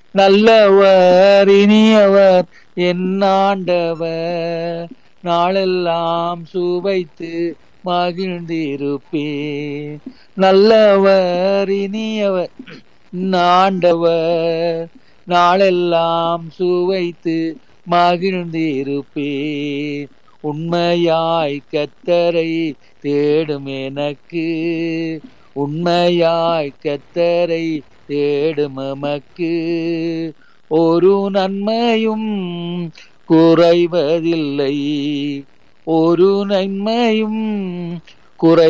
நல்லவர் இனியவர் என் ஆண்டவர் நாளெல்லாம் சுவைத்து மகிழ்ந்திருப்பேன் நல்லவர் இனியவர் என் ஆண்டவர் நாளெல்லாம் சுவைத்து மகிழ்ந்திருப்பேன் உண்மையாய் கத்தரை தேடும் எனக்கு உண்மையாய் கத்தரை தேடும் எமக்கு ஒரு நன்மையும் குறைவதில்லை ஒரு நன்மையும் குறை